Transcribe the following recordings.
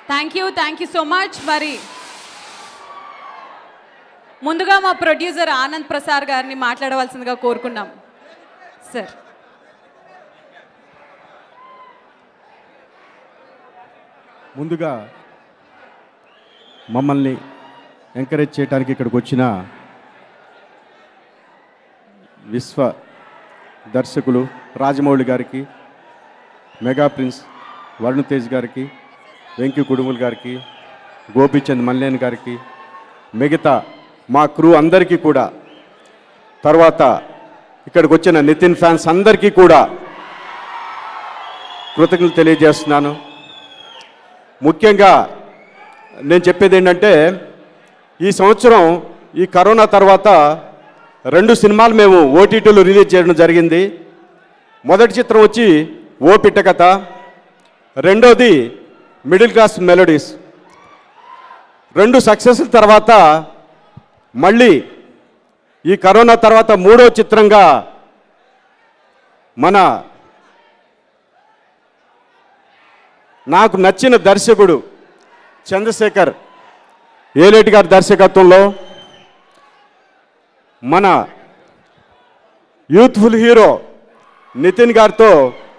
thank you thank you so much మరి ముందుగా మా ప్రొడ్యూసర్ ఆనంద్ ప్రసాద్ గారిని మాట్లాడవలసిందిగా కోరుకున్నాం సార్ ముందుగా మమ్మల్ని ఎంకరేజ్ చేయడానికి ఇక్కడికి వచ్చిన విశ్వ దర్శకులు రాజమౌళి గారికి మెగా ప్రిన్స్ వరుణ్ తేజ్ గారికి వెంకీ కుడుముల్ గారికి గోపీచంద్ మల్లేన్ గారికి మిగతా మా క్రూ అందరికీ కూడా తర్వాత ఇక్కడికి వచ్చిన నితిన్ ఫ్యాన్స్ అందరికీ కూడా కృతజ్ఞతలు తెలియజేస్తున్నాను ముఖ్యంగా నేను చెప్పేది ఏంటంటే ఈ సంవత్సరం ఈ కరోనా తర్వాత రెండు సినిమాలు మేము ఓటీటీలో రిలీజ్ చేయడం జరిగింది మొదటి చిత్రం వచ్చి ఓ పిట్టకథ రెండోది మిడిల్ క్లాస్ మెలోడీస్ రెండు సక్సెస్ తర్వాత మళ్ళీ ఈ కరోనా తర్వాత మూడో చిత్రంగా మన నాకు నచ్చిన దర్శకుడు చంద్రశేఖర్ ఏలేటి గారి దర్శకత్వంలో మన యూత్ఫుల్ హీరో నితిన్ గారితో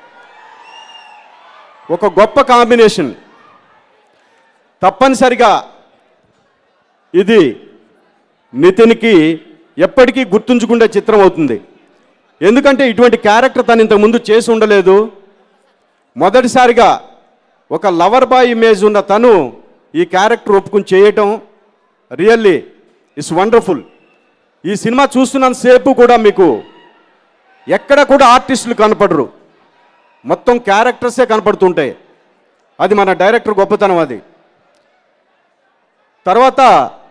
ఒక గొప్ప కాంబినేషన్ తప్పనిసరిగా ఇది నితిన్కి ఎప్పటికీ గుర్తుంచుకునే చిత్రం అవుతుంది ఎందుకంటే ఇటువంటి క్యారెక్టర్ తను ఇంతకుముందు చేసి ఉండలేదు మొదటిసారిగా ఒక లవర్ బాయ్ ఇమేజ్ ఉన్న తను ఈ క్యారెక్టర్ ఒప్పుకుని చేయటం రియల్లీ ఇట్స్ వండర్ఫుల్ ఈ సినిమా చూస్తున్నంతసేపు కూడా మీకు ఎక్కడ కూడా ఆర్టిస్టులు కనపడరు మొత్తం క్యారెక్టర్సే కనపడుతుంటాయి అది మన డైరెక్టర్ గొప్పతనం అది తర్వాత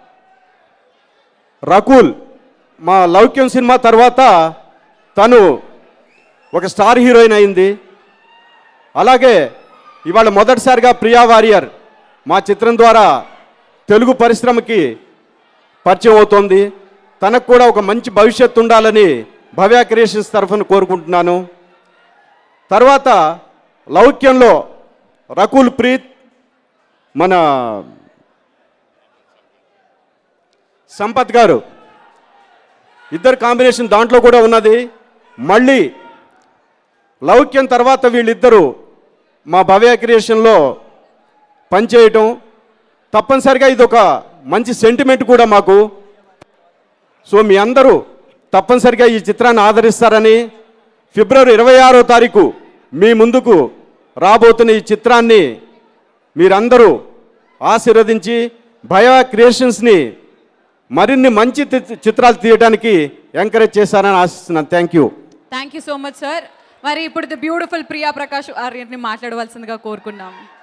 రకుల్ మా లౌక్యం సినిమా తర్వాత తను ఒక స్టార్ హీరోయిన్ అయింది అలాగే ఇవాళ మొదటిసారిగా ప్రియా వారియర్ మా చిత్రం ద్వారా తెలుగు పరిశ్రమకి పరిచయం అవుతోంది తనకు కూడా ఒక మంచి భవిష్యత్తు ఉండాలని భవ్య క్రియేషన్స్ తరఫున కోరుకుంటున్నాను తర్వాత లౌక్యంలో రకుల్ ప్రీత్ మన సంపత్ గారు ఇద్దరు కాంబినేషన్ దాంట్లో కూడా ఉన్నది మళ్ళీ లౌక్యం తర్వాత వీళ్ళిద్దరూ మా భవ్య క్రియేషన్లో పనిచేయటం తప్పనిసరిగా ఇది ఒక మంచి సెంటిమెంట్ కూడా మాకు సో మీ అందరూ తప్పనిసరిగా ఈ చిత్రాన్ని ఆదరిస్తారని ఫిబ్రవరి ఇరవై ఆరో తారీఖు మీ ముందుకు రాబోతున్న ఈ చిత్రాన్ని మీరందరూ ఆశీర్వదించి భయ క్రియేషన్స్ని మరిన్ని మంచి తి- చిత్రాలు తీయడానికి ఎంకరేజ్ చేశారని ఆశిస్తున్నాను thank you thank you so much sir మరి ఇప్పుడు ది బ్యూటిఫుల్ ప్రియా ప్రకాష్ ఆర్యని మాట్లాడవలసిందిగా కోరుకున్నాం